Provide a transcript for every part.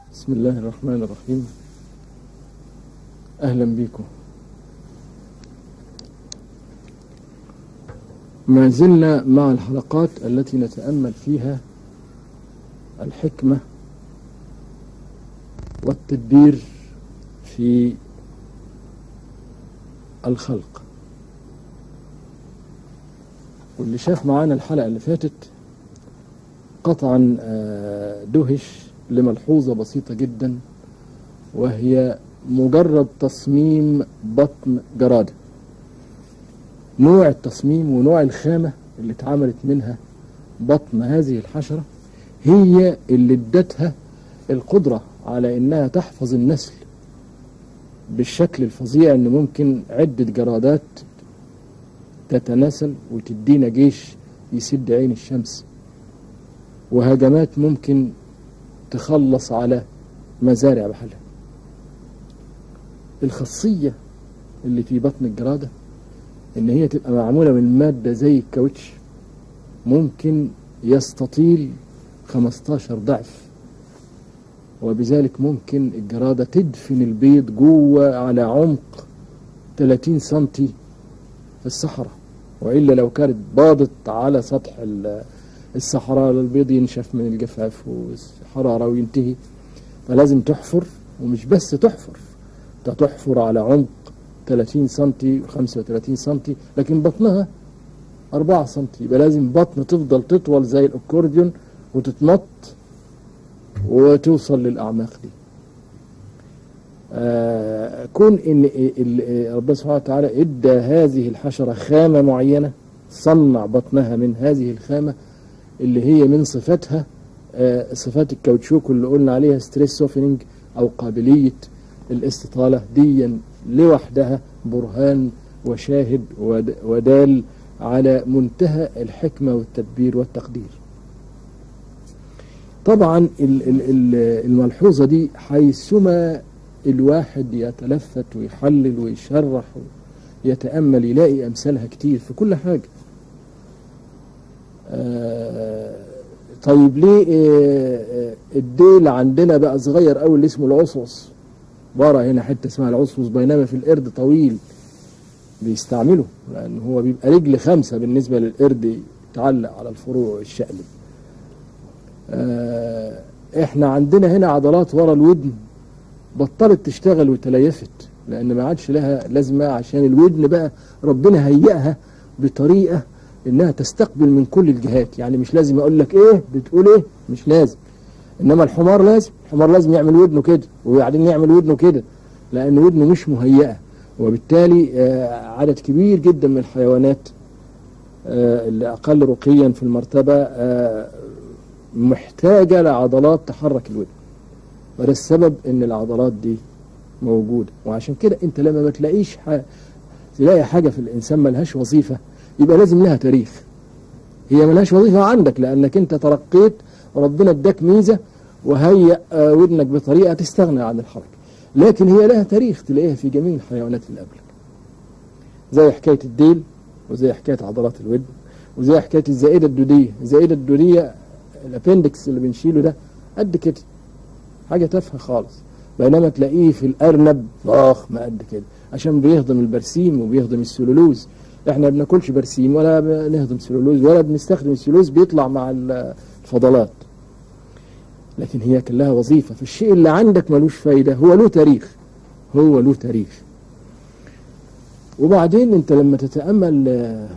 بسم الله الرحمن الرحيم أهلا بكم ما زلنا مع الحلقات التي نتأمل فيها الحكمة والتدبير في الخلق واللي شاف معانا الحلقة اللي فاتت قطعا آه، دهش لملحوظة بسيطة جدا وهي مجرد تصميم بطن جرادة نوع التصميم ونوع الخامة اللي اتعملت منها بطن هذه الحشرة هي اللي ادتها القدرة على انها تحفظ النسل بالشكل الفظيع ان ممكن عدة جرادات تتناسل وتدينا جيش يسد عين الشمس وهجمات ممكن تخلص على مزارع بحالها الخاصية اللي في بطن الجرادة ان هي تبقى معمولة من مادة زي الكاوتش ممكن يستطيل 15 ضعف وبذلك ممكن الجرادة تدفن البيض جوه على عمق 30 سنتي في الصحراء وإلا لو كانت باضت على سطح ال- الصحراء البيض ينشف من الجفاف والحرارة وينتهي فلازم تحفر ومش بس تحفر انت تحفر على عمق 30 سنتي و35 سنتي لكن بطنها 4 سنتي يبقى لازم بطن تفضل تطول زي الاكورديون وتتمط وتوصل للأعماق دي آه كون ان ال- ال- ربنا سبحانه وتعالى ادى هذه الحشره خامه معينه صنع بطنها من هذه الخامه اللي هي من صفاتها آه صفات الكاوتشوك اللي قلنا عليها ستريس سوفيننج او قابليه الاستطاله دي لوحدها برهان وشاهد ود- ودال على منتهى الحكمه والتدبير والتقدير طبعا ال- ال- ال- الملحوظة دي حيثما الواحد يتلفت ويحلل ويشرح ويتأمل يلاقي أمثالها كتير في كل حاجة آه، طيب ليه آه، آه، الديل عندنا بقى صغير قوي اللي اسمه العصوص ورا هنا حتة اسمها العصوص بينما في القرد طويل بيستعمله لأن هو بيبقى رجل خمسة بالنسبة للقرد يتعلق على الفروع الشقلب آه، احنا عندنا هنا عضلات ورا الودن بطلت تشتغل وتليفت لان ما عادش لها لازمه عشان الودن بقى ربنا هيئها بطريقه انها تستقبل من كل الجهات يعني مش لازم اقول لك ايه بتقول ايه مش لازم انما الحمار لازم الحمار لازم يعمل ودنه كده وبعدين يعمل ودنه كده لان ودنه مش مهيئه وبالتالي آه، عدد كبير جدا من الحيوانات آه، اللي اقل رقيا في المرتبه آه، محتاجة لعضلات تحرك الودن وده السبب ان العضلات دي موجودة وعشان كده انت لما ما تلاقيش ح... تلاقي حاجة في الانسان ملهاش وظيفة يبقى لازم لها تاريخ هي ملهاش وظيفة عندك لانك انت ترقيت وربنا اداك ميزة وهيأ آه، ودنك بطريقة تستغنى عن الحركة لكن هي لها تاريخ تلاقيها في جميع الحيوانات اللي قبلك زي حكاية الديل وزي حكاية عضلات الودن وزي حكاية الزائدة الدودية الزائدة الدودية الابندكس اللي بنشيله ده قد كده حاجة تافهة خالص بينما تلاقيه في الأرنب ضخم قد كده عشان بيهضم البرسيم وبيهضم السلولوز احنا ما بناكلش برسيم ولا بنهضم سلولوز ولا بنستخدم السلولوز بيطلع مع الفضلات لكن هي كان لها وظيفة فالشيء اللي عندك ملوش فايدة هو له تاريخ هو له تاريخ وبعدين انت لما تتأمل آه،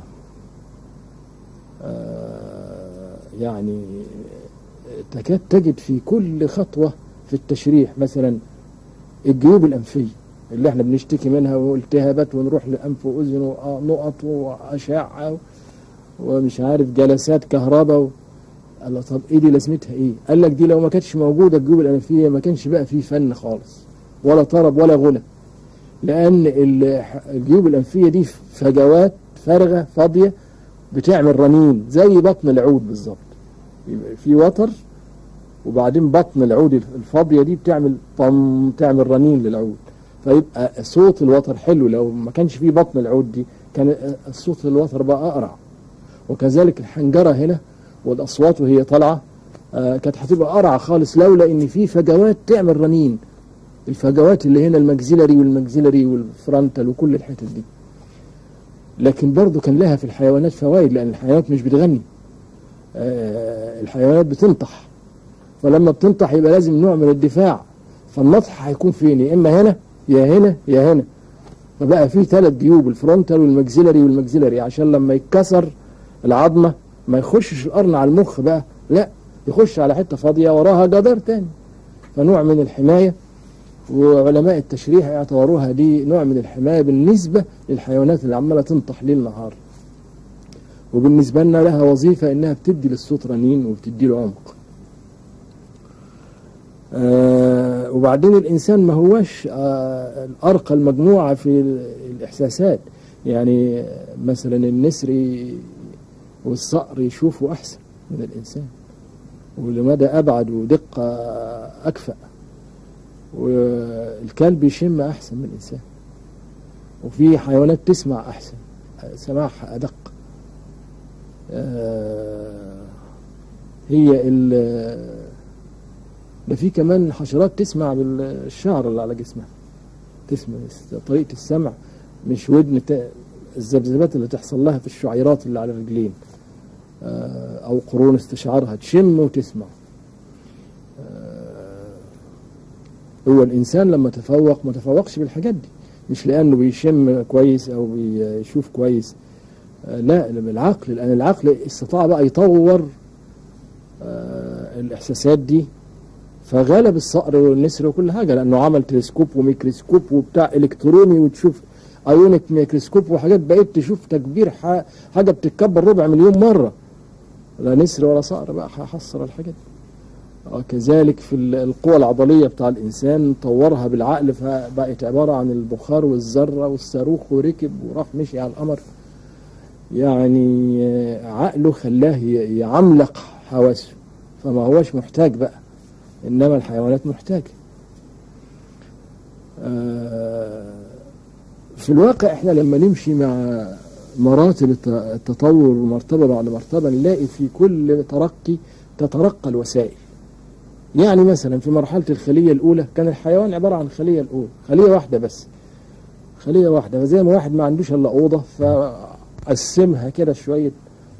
آه، يعني تكاد تجد في كل خطوة في التشريح مثلا الجيوب الأنفية اللي احنا بنشتكي منها والتهابات ونروح لأنف وأذن ونقط وأشعة ومش عارف جلسات كهرباء و... قال له طب ايه دي لازمتها ايه؟ قال لك دي لو ما كانتش موجودة الجيوب الأنفية ما كانش بقى فيه فن خالص ولا طرب ولا غنى لأن ال- الجيوب الأنفية دي فجوات فارغة فاضية بتعمل رنين زي بطن العود بالظبط يبقى في وتر وبعدين بطن العود الفاضية دي بتعمل طم تعمل رنين للعود فيبقى صوت الوتر حلو لو ما كانش فيه بطن العود دي كان الصوت الوتر بقى أقرع وكذلك الحنجرة هنا والأصوات وهي طالعة آه كانت هتبقى قرعة خالص لولا ان في فجوات تعمل رنين الفجوات اللي هنا المجزيلري والمجزيلري والفرونتال وكل الحتت دي لكن برضو كان لها في الحيوانات فوائد لان الحيوانات مش بتغني آه الحيوانات بتنطح فلما بتنطح يبقى لازم نوع من الدفاع فالنطح هيكون فين يا اما هنا يا هنا يا هنا فبقى في ثلاث جيوب الفرونتال والمجزيلري والمجزيلري عشان لما يتكسر العظمه ما يخشش القرن على المخ بقى لا يخش على حته فاضيه وراها جدار تاني فنوع من الحمايه وعلماء التشريح اعتبروها دي نوع من الحمايه بالنسبه للحيوانات اللي عماله تنطح ليل نهار وبالنسبه لنا لها وظيفه انها بتدي للصوت رنين وبتدي له عمق آه وبعدين الإنسان ما هوش آه الأرقى المجموعة في الإحساسات يعني مثلا النسر والصقر يشوفوا أحسن من الإنسان ولمدى أبعد ودقة أكفأ والكلب يشم أحسن من الإنسان وفي حيوانات تسمع أحسن سماعها أدق آه هي ده في كمان حشرات تسمع بالشعر اللي على جسمها تسمع طريقة السمع مش ودن الذبذبات اللي تحصل لها في الشعيرات اللي على الرجلين أو قرون استشعارها تشم وتسمع هو الإنسان لما تفوق ما تفوقش بالحاجات دي مش لأنه بيشم كويس أو بيشوف كويس لا بالعقل لأن العقل استطاع بقى يطور الإحساسات دي فغلب الصقر والنسر وكل حاجة لأنه عمل تلسكوب وميكروسكوب وبتاع إلكتروني وتشوف أيونيك ميكروسكوب وحاجات بقيت تشوف تكبير حاجة بتتكبر ربع مليون مرة لا نسر ولا صقر بقى هيحصر الحاجات وكذلك في القوى العضلية بتاع الإنسان طورها بالعقل فبقت عبارة عن البخار والذرة والصاروخ وركب وراح مشي على القمر يعني عقله خلاه يعملق حواسه فما هوش محتاج بقى إنما الحيوانات محتاجة في الواقع احنا لما نمشي مع مراتب التطور مرتبة بعد مرتبة نلاقي في كل ترقي تترقى الوسائل يعني مثلا في مرحلة الخلية الأولى كان الحيوان عبارة عن خلية الأولى خلية واحدة بس خلية واحدة فزي ما واحد ما عندوش إلا أوضة فقسمها كده شوية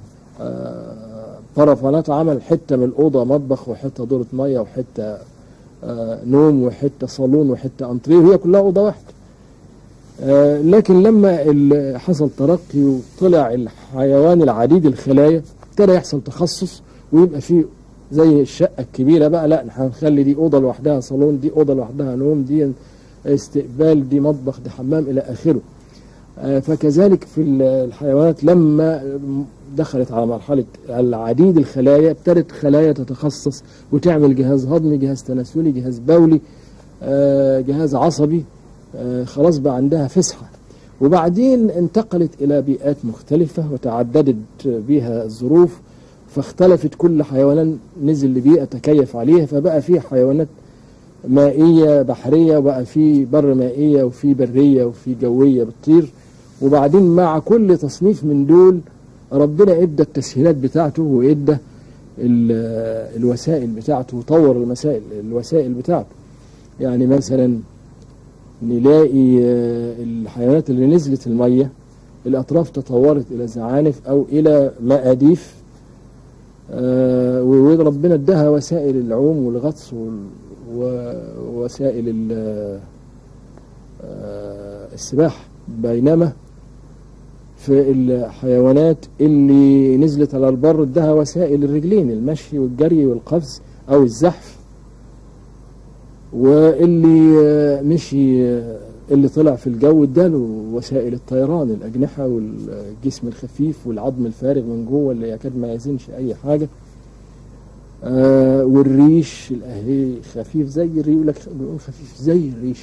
برفانات عمل حتة من الأوضة مطبخ وحتة دورة مية وحتة نوم وحتة صالون وحتة أنتريه وهي كلها أوضة واحدة لكن لما حصل ترقي وطلع الحيوان العديد الخلايا ابتدى يحصل تخصص ويبقى فيه زي الشقة الكبيرة بقى لا هنخلي دي أوضة لوحدها صالون دي أوضة لوحدها نوم دي استقبال دي مطبخ دي حمام إلى آخره فكذلك في الحيوانات لما دخلت على مرحلة العديد الخلايا ابتدت خلايا تتخصص وتعمل جهاز هضمي جهاز تناسلي جهاز بولي جهاز عصبي خلاص بقى عندها فسحة وبعدين انتقلت إلى بيئات مختلفة وتعددت بها الظروف فاختلفت كل حيوان نزل لبيئة تكيف عليها فبقى في حيوانات مائية بحرية وبقى في بر مائية وفي برية وفي جوية بتطير وبعدين مع كل تصنيف من دول ربنا ادى التسهيلات بتاعته وادى الوسائل بتاعته وطور المسائل الوسائل بتاعته يعني مثلا نلاقي الحيوانات اللي نزلت المية الأطراف تطورت إلى زعانف أو إلى مقاديف آه وربنا اداها وسائل العوم والغطس ووسائل آه السباحة بينما في الحيوانات اللي نزلت على البر اداها وسائل الرجلين المشي والجري والقفز او الزحف واللي آه مشي اللي طلع في الجو اداله وسائل الطيران الأجنحة والجسم الخفيف والعظم الفارغ من جوه اللي يكاد ما يزنش أي حاجة آه والريش الأهلي خفيف زي الريش يقول لك بيقول خفيف زي الريش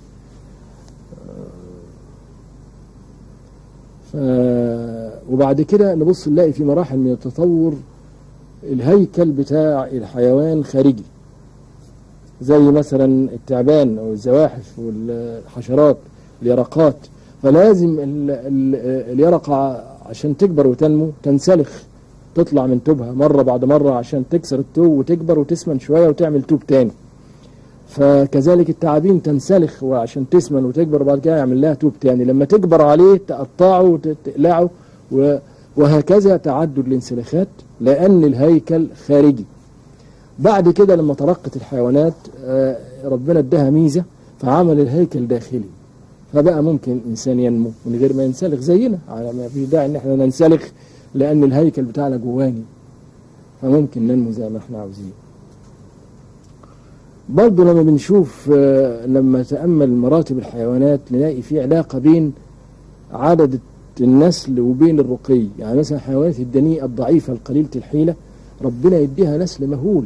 آه وبعد كده نبص نلاقي في مراحل من التطور الهيكل بتاع الحيوان خارجي زي مثلا التعبان او الزواحف والحشرات اليرقات فلازم ال ال اليرقة عشان تكبر وتنمو تنسلخ تطلع من توبها مرة بعد مرة عشان تكسر التوب وتكبر وتسمن شوية وتعمل توب تاني فكذلك التعابين تنسلخ وعشان تسمن وتكبر بعد كده يعمل لها توب تاني لما تكبر عليه تقطعه وتقلعه و- وهكذا تعدد الانسلاخات لأن الهيكل خارجي بعد كده لما ترقت الحيوانات آه، ربنا اداها ميزة فعمل الهيكل داخلي فبقى ممكن الإنسان ينمو من غير ما ينسلخ زينا على ما في داعي إن احنا ننسلخ لأن الهيكل بتاعنا جواني فممكن ننمو زي ما احنا عاوزين برضه لما بنشوف آه، لما نتأمل مراتب الحيوانات نلاقي في علاقة بين عدد النسل وبين الرقي يعني مثلا الحيوانات الدنيئة الضعيفة القليلة الحيلة ربنا يديها نسل مهول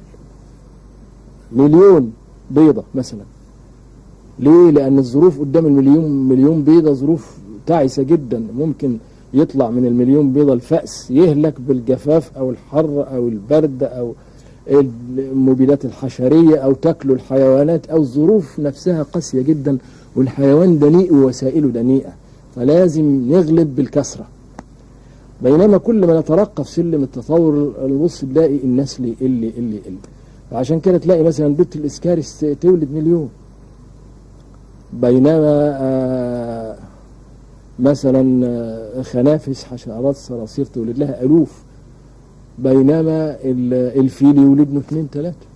مليون بيضة مثلا ليه؟ لأن الظروف قدام المليون مليون بيضة ظروف تعسة جدا ممكن يطلع من المليون بيضة الفأس يهلك بالجفاف أو الحر أو البرد أو المبيدات الحشرية أو تاكله الحيوانات أو الظروف نفسها قاسية جدا والحيوان دنيء ووسائله دنيئة فلازم نغلب بالكسرة بينما كل ما نترقى في سلم التطور نبص نلاقي النسل يقل يقل يقل فعشان كده تلاقي مثلا بنت الاسكارس تولد مليون بينما آه، مثلا آه، خنافس حشرات صراصير تولد لها الوف بينما ال- الفيل يولد له اثنين ثلاثه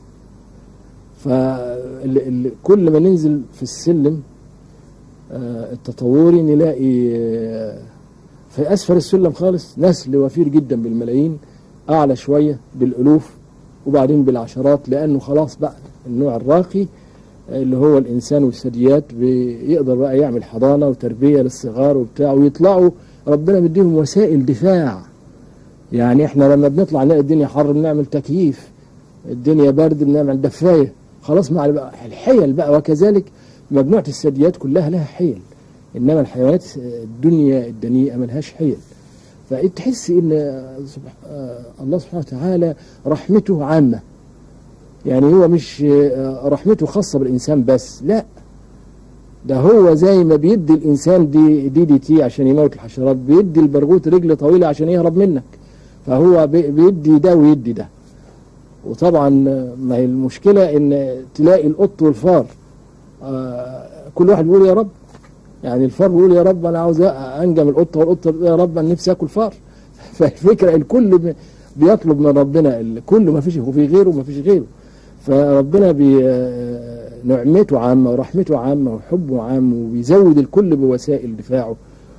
فكل ما ننزل في السلم آه، التطوري نلاقي آه، في اسفل السلم خالص نسل وفير جدا بالملايين اعلى شويه بالالوف وبعدين بالعشرات لانه خلاص بقى النوع الراقي اللي هو الانسان والثدييات بيقدر بقى يعمل حضانه وتربيه للصغار وبتاع ويطلعوا ربنا مديهم وسائل دفاع يعني احنا لما بنطلع نلاقي الدنيا حر بنعمل تكييف الدنيا برد بنعمل دفايه خلاص مع بقى الحيل بقى وكذلك مجموعه الثدييات كلها لها حيل انما الحيوانات الدنيا الدنيئه ملهاش حيل فتحس ان سبح... آه، الله سبحانه وتعالى رحمته عامه يعني هو مش آه، رحمته خاصه بالانسان بس لا ده هو زي ما بيدي الانسان دي دي دي تي عشان يموت الحشرات بيدي البرغوث رجل طويله عشان يهرب منك فهو بي- بيدي ده ويدي ده وطبعا آه، ما هي المشكله ان تلاقي القط والفار آه، كل واحد بيقول يا رب يعني الفار بيقول يا رب انا عاوز انجم القطه والقطه بتقول يا رب انا نفسي اكل فار فالفكره الكل بي- بيطلب من ربنا الكل ما فيش وفي غيره ما فيش غيره فربنا بي آه، نعمته عامه ورحمته عامه وحبه عام وبيزود الكل بوسائل دفاعه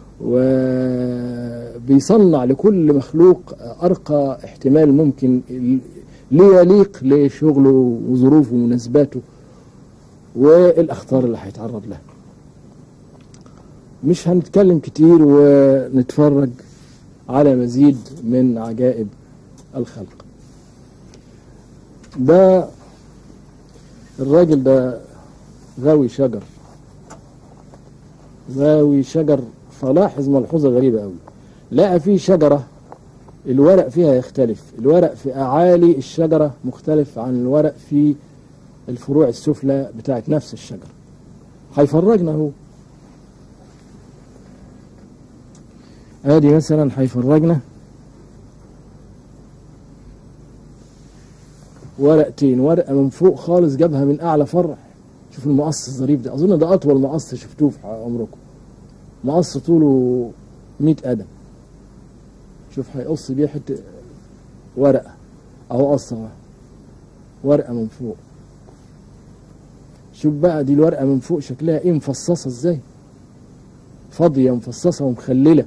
وبيصنع لكل مخلوق ارقى احتمال ممكن ال- ليليق لشغله وظروفه ومناسباته والاخطار اللي هيتعرض لها مش هنتكلم كتير ونتفرج على مزيد من عجائب الخلق ده الراجل ده غاوي شجر غاوي شجر فلاحظ ملحوظة غريبة قوي لقى في شجرة الورق فيها يختلف الورق في أعالي الشجرة مختلف عن الورق في الفروع السفلى بتاعت نفس الشجرة هيفرجنا هو ادي مثلا هيفرجنا ورقتين ورقه من فوق خالص جابها من اعلى فرع شوف المقص الظريف ده اظن ده اطول مقص شفتوه في عمركم مقص طوله 100 قدم شوف هيقص بيه حته ورقه اهو قص اهو ورقه من فوق شوف بقى دي الورقه من فوق شكلها ايه مفصصه ازاي فاضيه مفصصه ومخلله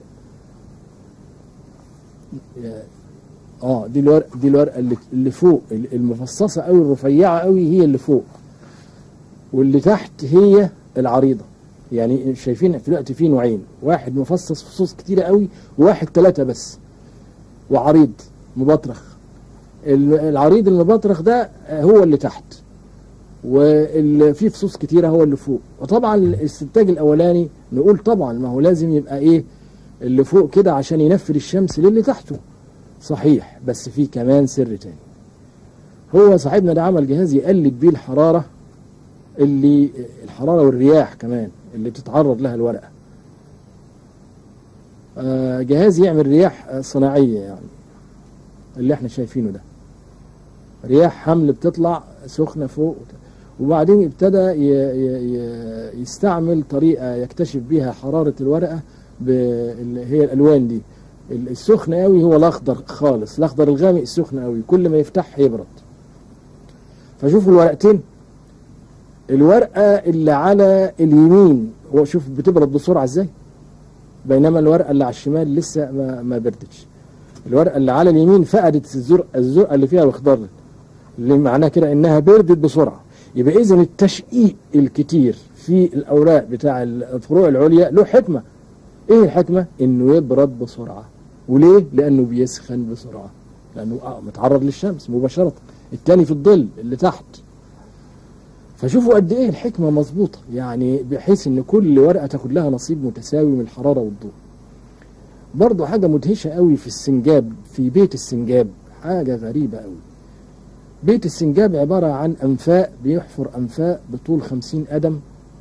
اه دي الورقه دي الورقه اللي اللي فوق المفصصه قوي الرفيعه قوي هي اللي فوق واللي تحت هي العريضه يعني شايفين في الوقت في نوعين واحد مفصص فصوص كتيره قوي وواحد ثلاثه بس وعريض مبطرخ ال- العريض المبطرخ ده هو اللي تحت واللي فيه فصوص كتيره هو اللي فوق وطبعا الاستنتاج الاولاني نقول طبعا ما هو لازم يبقى ايه اللي فوق كده عشان ينفذ الشمس للي تحته صحيح بس في كمان سر تاني هو صاحبنا ده عمل جهاز يقلد بيه الحرارة اللي الحرارة والرياح كمان اللي بتتعرض لها الورقة آه، جهاز يعمل رياح آه، صناعية يعني اللي احنا شايفينه ده رياح حمل بتطلع سخنة فوق وبعدين ابتدى ي- ي- ي- يستعمل طريقة يكتشف بيها حرارة الورقة ب- اللي هي الألوان دي السخن قوي هو الأخضر خالص الأخضر الغامق السخن قوي كل ما يفتح يبرد فشوفوا الورقتين الورقة اللي على اليمين هو شوف بتبرد بسرعة ازاي بينما الورقة اللي على الشمال لسه ما, ما بردتش الورقة اللي على اليمين فقدت الزرقة الزرقة اللي فيها الأخضر اللي معناه كده إنها بردت بسرعة يبقى إذا التشقيق الكتير في الأوراق بتاع الفروع العليا له حكمة إيه الحكمة؟ إنه يبرد بسرعة وليه؟ لأنه بيسخن بسرعة لأنه آه متعرض للشمس مباشرة التاني في الظل اللي تحت فشوفوا قد ايه الحكمه مظبوطه يعني بحيث ان كل ورقه تاخد لها نصيب متساوي من الحراره والضوء برضه حاجه مدهشه قوي في السنجاب في بيت السنجاب حاجه غريبه قوي بيت السنجاب عباره عن انفاق بيحفر انفاق بطول خمسين قدم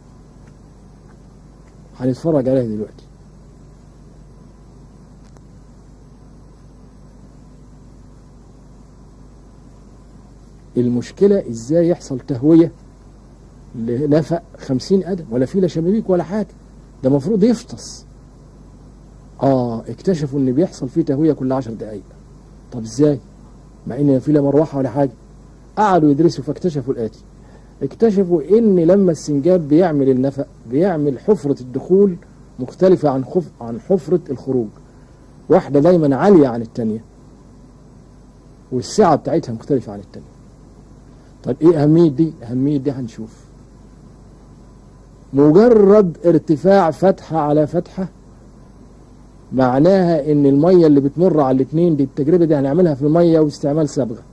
هنتفرج عليها دلوقتي المشكله ازاي يحصل تهويه لنفق خمسين قدم ولا في لا شبابيك ولا حاجة ده المفروض يفطس اه اكتشفوا ان بيحصل فيه تهوية كل عشر دقايق طب ازاي مع ان في لا مروحة ولا حاجة قعدوا يدرسوا فاكتشفوا الآتي اكتشفوا ان لما السنجاب بيعمل النفق بيعمل حفرة الدخول مختلفة عن خف عن حفرة الخروج واحدة دايما عالية عن التانية والسعة بتاعتها مختلفة عن التانية طيب ايه اهمية دي اهمية دي هنشوف مجرد ارتفاع فتحة على فتحة معناها ان المية اللي بتمر على الاثنين دي التجربة دي هنعملها في المية واستعمال صبغة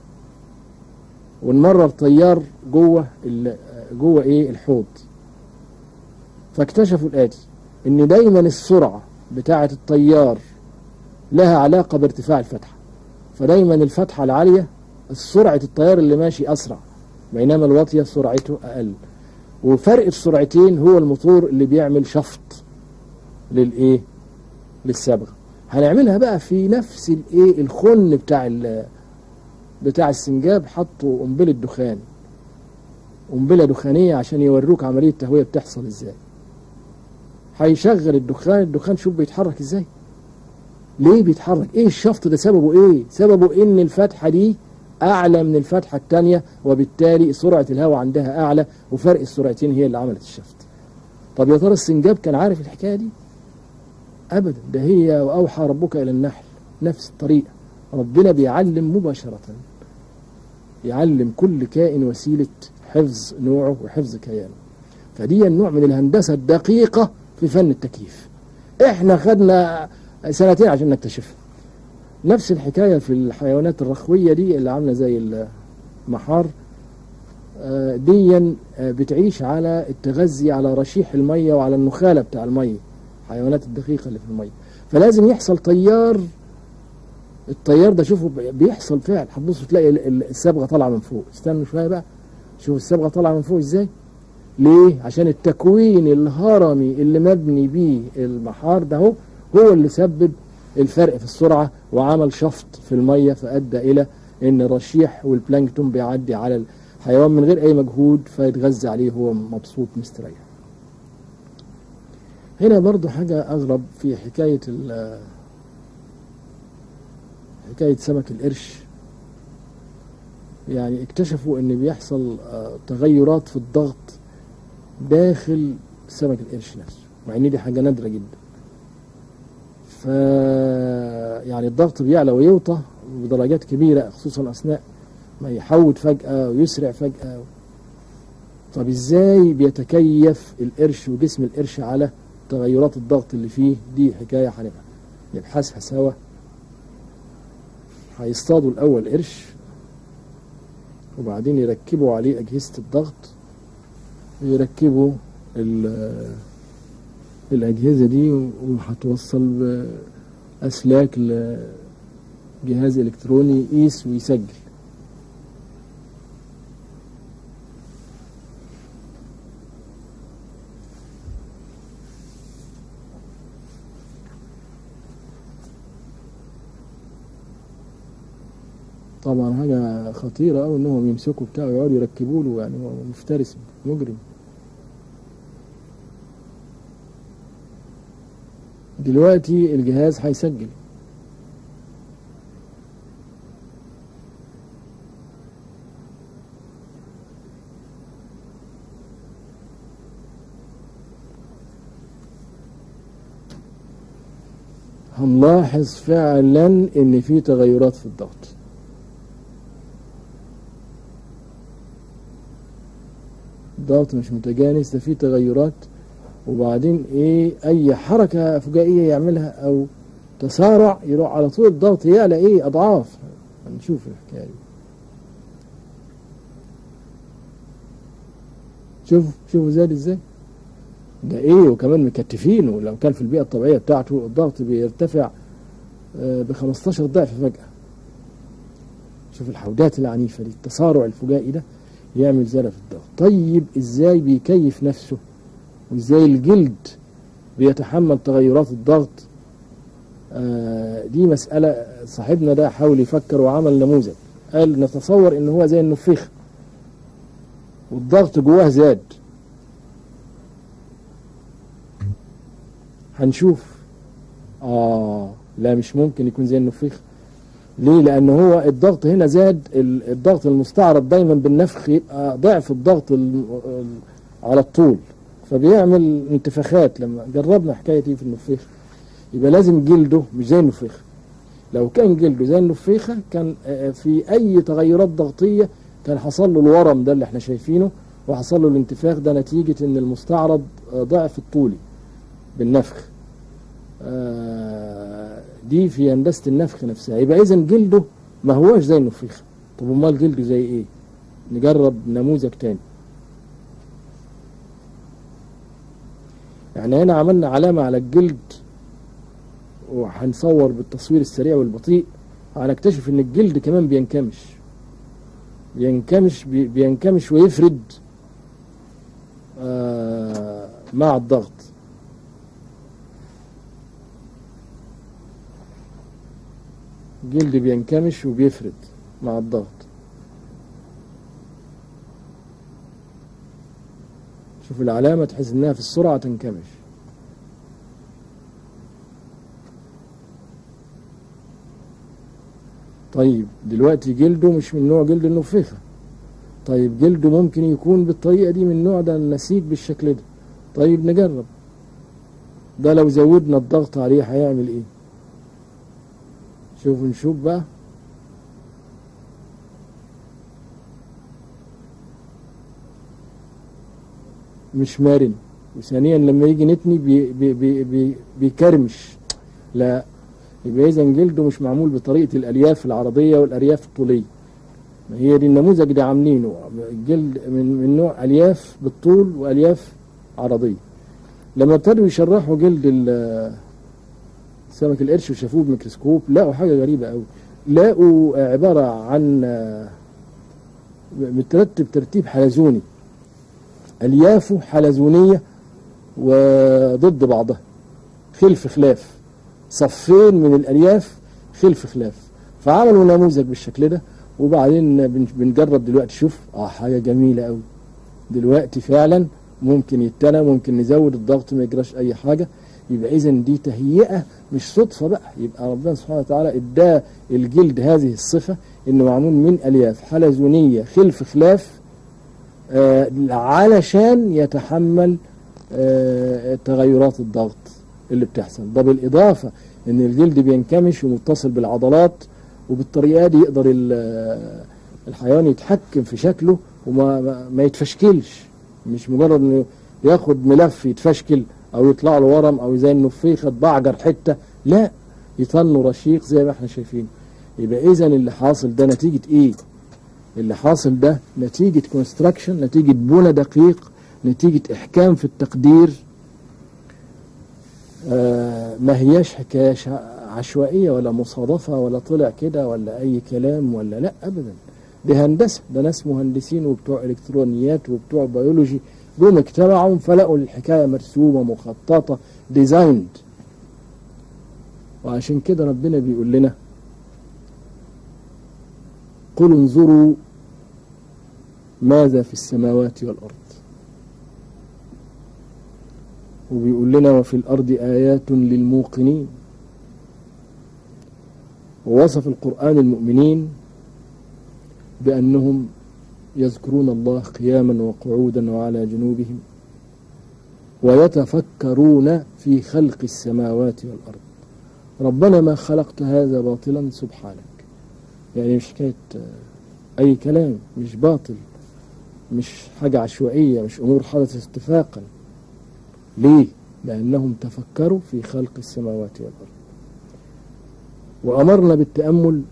ونمرر طيار جوه ال- جوه ايه الحوض فاكتشفوا الاتي ان دايما السرعة بتاعة الطيار لها علاقة بارتفاع الفتحة فدايما الفتحة العالية سرعة الطيار اللي ماشي أسرع بينما الواطية سرعته أقل وفرق السرعتين هو الموتور اللي بيعمل شفط للايه للصبغه هنعملها بقى في نفس الايه الخن بتاع ال- بتاع السنجاب حطوا قنبله دخان قنبله دخانيه عشان يوروك عمليه التهويه بتحصل ازاي هيشغل الدخان الدخان شوف بيتحرك ازاي ليه بيتحرك ايه الشفط ده سببه ايه سببه ان الفتحه دي اعلى من الفتحه الثانيه وبالتالي سرعه الهواء عندها اعلى وفرق السرعتين هي اللي عملت الشفط طب يا ترى السنجاب كان عارف الحكايه دي ابدا ده هي واوحى ربك الى النحل نفس الطريقه ربنا بيعلم مباشره يعلم كل كائن وسيله حفظ نوعه وحفظ كيانه فدي النوع من الهندسه الدقيقه في فن التكييف احنا خدنا سنتين عشان نكتشفها نفس الحكايه في الحيوانات الرخويه دي اللي عامله زي المحار آه، ديا آه، بتعيش على التغذي على رشيح الميه وعلى النخاله بتاع الميه الحيوانات الدقيقه اللي في الميه فلازم يحصل تيار التيار ده شوفوا بي- بيحصل فعل هتبصوا تلاقي ال- ال- الصبغه طالعه من فوق استنوا شويه بقى شوفوا الصبغه طالعه من فوق ازاي ليه عشان التكوين الهرمي اللي مبني بيه المحار ده هو هو اللي سبب الفرق في السرعه وعمل شفط في الميه فادى الى ان الرشيح والبلانكتون بيعدي على الحيوان من غير اي مجهود فيتغذى عليه هو مبسوط مستريح هنا برضو حاجة أغرب في حكاية ال- حكاية سمك القرش يعني اكتشفوا ان بيحصل آه، تغيرات في الضغط داخل سمك القرش نفسه مع ان دي حاجة نادرة جدا ف يعني الضغط بيعلى ويوطى بدرجات كبيرة خصوصا أثناء ما يحود فجأة ويسرع فجأة طب ازاي بيتكيف القرش وجسم القرش على تغيرات الضغط اللي فيه دي حكاية هنبقى نبحثها سوا هيصطادوا الأول قرش وبعدين يركبوا عليه أجهزة الضغط ويركبوا ال- الأجهزة دي وهتوصل بأسلاك لجهاز إلكتروني يقيس ويسجل طبعا حاجة خطيرة أوي إنهم يمسكوا بتاعه ويقعدوا يركبوا له يعني هو مفترس مجرم دلوقتي الجهاز هيسجل هنلاحظ فعلا ان في تغيرات في الضغط الضغط مش متجانس ده في تغيرات وبعدين ايه اي حركة فجائية يعملها او تسارع يروح على طول الضغط يعلى ايه اضعاف هنشوف الحكاية دي شوفوا شوفوا زاد ازاي ده ايه وكمان مكتفينه لو كان في البيئة الطبيعية بتاعته الضغط بيرتفع ب 15 ضعف فجأة شوف الحودات العنيفة دي التسارع الفجائي ده يعمل زيادة في الضغط طيب ازاي بيكيف نفسه وازاي الجلد بيتحمل تغيرات الضغط آه دي مسألة صاحبنا ده حاول يفكر وعمل نموذج قال نتصور ان هو زي النفيخ والضغط جواه زاد هنشوف اه لا مش ممكن يكون زي النفيخ ليه لان هو الضغط هنا زاد الضغط المستعرض دايما بالنفخ يبقى ضعف الضغط على الطول فبيعمل انتفاخات لما جربنا حكايه دي في النفيخ يبقى لازم جلده مش زي النفيخ لو كان جلده زي النفيخه كان في اي تغيرات ضغطيه كان حصل له الورم ده اللي احنا شايفينه وحصل له الانتفاخ ده نتيجه ان المستعرض ضعف الطولي بالنفخ دي في هندسه النفخ نفسها يبقى اذا جلده ما هوش زي النفيخ طب امال جلده زي ايه نجرب نموذج تاني يعني هنا عملنا علامة على الجلد وهنصور بالتصوير السريع والبطيء هنكتشف ان الجلد كمان بينكمش بينكمش بينكمش ويفرد آه مع الضغط الجلد بينكمش وبيفرد مع الضغط شوف العلامة تحس انها في السرعة تنكمش طيب دلوقتي جلده مش من نوع جلد النفيخة طيب جلده ممكن يكون بالطريقة دي من نوع ده النسيج بالشكل ده طيب نجرب ده لو زودنا الضغط عليه هيعمل ايه شوف نشوف بقى مش مرن وثانيا لما يجي نتني بي بي بي بي بيكرمش لا يبقى اذا جلده مش معمول بطريقه الالياف العرضيه والالياف الطوليه ما هي دي النموذج ده عاملينه جلد من من نوع الياف بالطول والياف عرضيه لما ابتدوا يشرحوا جلد سمك القرش وشافوه بميكروسكوب لقوا حاجه غريبه قوي لقوا عباره عن مترتب ترتيب حلزوني اليافه حلزونيه وضد بعضها خلف خلاف صفين من الالياف خلف خلاف فعملوا نموذج بالشكل ده وبعدين بنجرب دلوقتي شوف اه حاجه جميله قوي دلوقتي فعلا ممكن يتنى ممكن نزود الضغط ما يجراش اي حاجه يبقى اذا دي تهيئه مش صدفه بقى يبقى ربنا سبحانه وتعالى اداه الجلد هذه الصفه انه معمول من الياف حلزونيه خلف خلاف آه علشان يتحمل آه تغيرات الضغط اللي بتحصل ده بالاضافه ان الجلد بينكمش ومتصل بالعضلات وبالطريقه دي يقدر الحيوان يتحكم في شكله وما ما يتفشكلش مش مجرد انه ياخد ملف يتفشكل او يطلع له ورم او زي النفيخه بعجر حته لا يطنوا رشيق زي ما احنا شايفين يبقى اذا اللي حاصل ده نتيجه ايه اللي حاصل ده نتيجه كونستراكشن نتيجه بنى دقيق نتيجه احكام في التقدير آه ما هياش حكايه عشوائيه ولا مصادفه ولا طلع كده ولا اي كلام ولا لا ابدا دي هندسه ده ناس مهندسين وبتوع الكترونيات وبتوع بيولوجي جم اجتمعوا فلقوا الحكايه مرسومه مخططه ديزايند وعشان كده ربنا بيقول لنا قل انظروا ماذا في السماوات والأرض وبيقول لنا وفي الأرض آيات للموقنين ووصف القرآن المؤمنين بأنهم يذكرون الله قياما وقعودا وعلى جنوبهم ويتفكرون في خلق السماوات والأرض ربنا ما خلقت هذا باطلا سبحانك يعني مش حكاية أي كلام مش باطل مش حاجة عشوائية مش أمور حدثت اتفاقا ليه؟ لأنهم تفكروا في خلق السماوات والأرض وأمرنا بالتأمل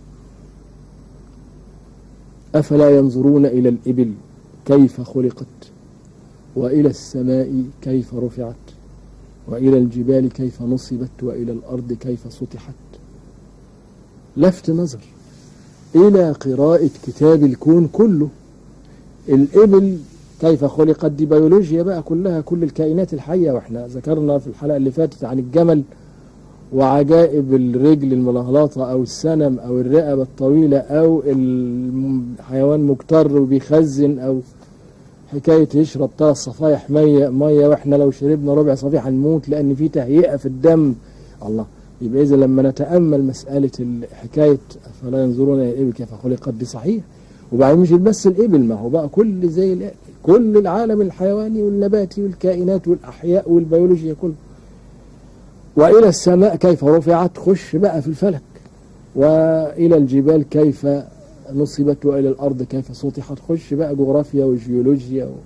أفلا ينظرون إلى الإبل كيف خلقت وإلى السماء كيف رفعت وإلى الجبال كيف نصبت وإلى الأرض كيف سطحت لفت نظر إلى قراءة كتاب الكون كله الإبل كيف خلقت دي بيولوجيا بقى كلها كل الكائنات الحية واحنا ذكرنا في الحلقة اللي فاتت عن الجمل وعجائب الرجل الملهلطة أو السنم أو الرقبة الطويلة أو الحيوان مكتر وبيخزن أو حكاية يشرب ثلاث صفايح مية مية واحنا لو شربنا ربع صفيحة نموت لأن في تهيئة في الدم الله يبقى إذا لما نتأمل مسألة حكاية فلا ينظرون إلى الإبل كيف خلقت دي صحيح وبعدين مش بس الإبل ما هو بقى كل زي كل العالم الحيواني والنباتي والكائنات والأحياء والبيولوجيا كله وإلى السماء كيف رفعت خش بقى في الفلك وإلى الجبال كيف نصبت وإلى الأرض كيف سطحت خش بقى جغرافيا وجيولوجيا و...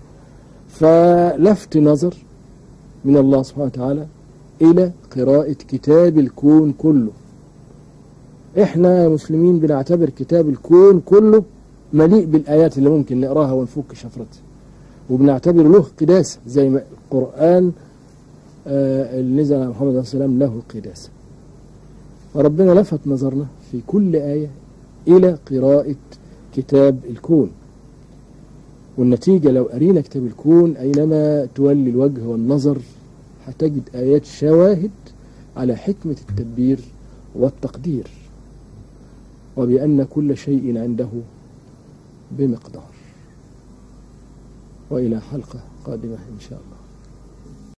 فلفت نظر من الله سبحانه وتعالى إلى قراءة كتاب الكون كله إحنا يا مسلمين بنعتبر كتاب الكون كله مليء بالآيات اللي ممكن نقراها ونفك شفرتها وبنعتبر له قداسة زي ما القرآن آه اللي نزل على محمد صلى الله عليه وسلم له قداسة فربنا لفت نظرنا في كل آية إلى قراءة كتاب الكون والنتيجة لو قرينا كتاب الكون أينما تولي الوجه والنظر هتجد آيات شواهد على حكمة التدبير والتقدير وبأن كل شيء عنده بمقدار وإلى حلقة قادمة إن شاء الله